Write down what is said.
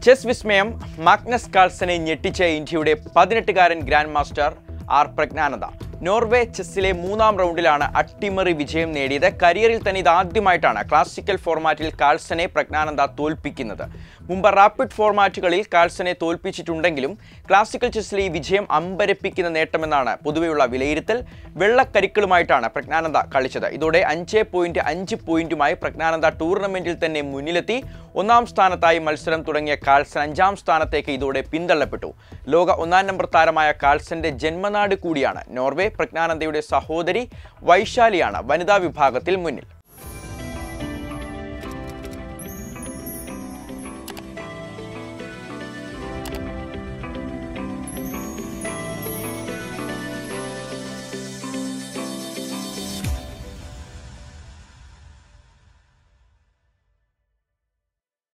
chess വിസ്മയം Magnus കാൾസനെ ഞെട്ടിച്ച ഇന്ത്യയുടെ പതിനെട്ടുകാരൻ grand master R Praggnanandhaa Norway ചെസ്സിലെ മൂന്നാം റൗണ്ടിലാണ് അട്ടിമറി വിജയം നേടിയത് കരിയറിൽ തന്നെ ഇതാദ്യമായിട്ടാണ് ക്ലാസിക്കൽ ഫോർമാറ്റിൽ കാൾസനെ പ്രജ്ഞാനന്ദ തോൽപ്പിക്കുന്നത് മുമ്പ് റാപ്പിഡ് ഫോർമാറ്റുകളിൽ കാൾസനെ തോൽപ്പിച്ചിട്ടുണ്ടെങ്കിലും ക്ലാസിക്കൽ ചെസ്സിലെ ഈ വിജയം അമ്പരപ്പിക്കുന്ന നേട്ടമെന്നാണ് പൊതുവെയുള്ള വിലയിരുത്തൽ വെള്ളക്കരിക്കളുമായിട്ടാണ് പ്രജ്ഞാനന്ദ കളിച്ചത് ഇതോടെ അഞ്ച് പോയിന്റ് അഞ്ച് പോയിന്റുമായി പ്രജ്ഞാനന്ദ ടൂർണമെന്റിൽ തന്നെ മുന്നിലെത്തി ഒന്നാം സ്ഥാനത്തായി മത്സരം തുടങ്ങിയ കാൾസൻ അഞ്ചാം സ്ഥാനത്തേക്ക് ഇതോടെ പിന്തള്ളപ്പെട്ടു ലോക ഒന്നാം നമ്പർ താരമായ കാൾസന്റെ ജന്മനാട് കൂടിയാണ് നോർവേ പ്രജ്ഞാനന്ദയുടെ സഹോദരി വൈശാലിയാണ് വനിതാ വിഭാഗത്തിൽ മുന്നിൽ